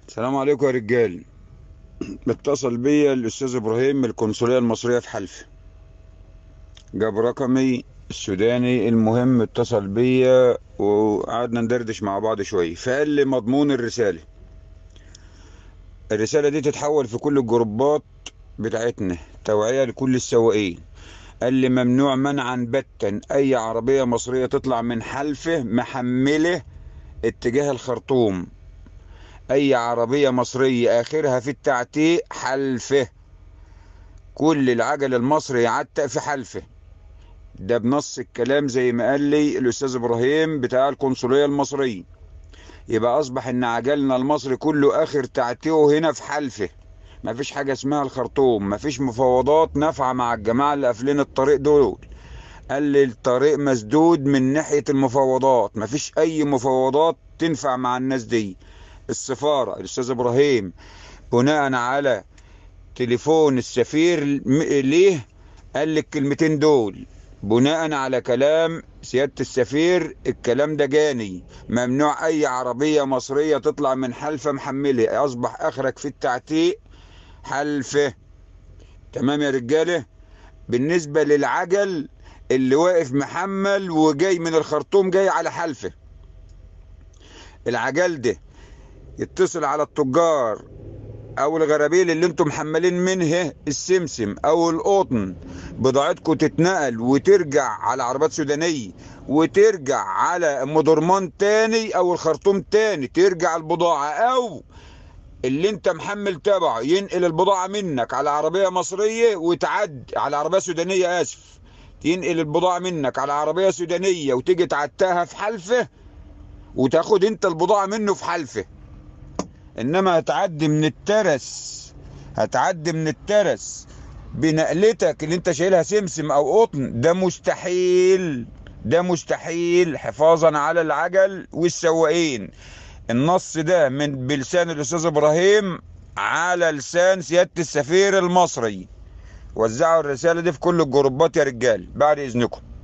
السلام عليكم يا رجال اتصل بيا الاستاذ ابراهيم من القنصليه المصريه في حلف جاب رقمي السوداني المهم اتصل بيا وقعدنا ندردش مع بعض شويه فقال لي مضمون الرساله الرساله دي تتحول في كل الجروبات بتاعتنا توعيه لكل السواقين قال لي ممنوع منعا باتا اي عربيه مصريه تطلع من حلفه محمله اتجاه الخرطوم اي عربية مصرية اخرها في التعتيق حلفه كل العجل المصري يعتق في حلفه ده بنص الكلام زي ما قال لي الاستاذ ابراهيم بتاع القنصلية المصرية يبقى اصبح ان عجلنا المصري كله اخر تعتيقه هنا في حلفه مفيش حاجة اسمها الخرطوم مفيش مفاوضات نافعة مع الجماعة اللي قافلين الطريق دول قال لي الطريق مسدود من ناحية المفاوضات مفيش اي مفاوضات تنفع مع الناس دي السفارة الأستاذ إبراهيم بناء على تليفون السفير ليه قال لي الكلمتين دول بناء على كلام سيادة السفير الكلام ده جاني ممنوع أي عربية مصرية تطلع من حلفة محملة أصبح آخرك في التعتيق حلفة تمام يا رجالة بالنسبة للعجل اللي واقف محمل وجاي من الخرطوم جاي على حلفة العجل ده يتصل على التجار او الغرابيل اللي انتم محملين منها السمسم او القطن بضاعتكم تتنقل وترجع على عربات سودانية وترجع على مدرمان تاني او الخرطوم تاني ترجع البضاعة او اللي انت محمل تبعه ينقل البضاعة منك على عربية مصرية وتعد على عربية سودانية اسف ينقل البضاعة منك على عربية سودانية وتيجي تعتها في حلفه وتاخد انت البضاعة منه في حلفه انما هتعدي من الترس هتعدي من الترس بنقلتك اللي انت شايلها سمسم او قطن ده مستحيل ده مستحيل حفاظا على العجل والسواقين النص ده من بلسان الاستاذ ابراهيم على لسان سياده السفير المصري وزعوا الرساله دي في كل الجروبات يا رجال بعد اذنكم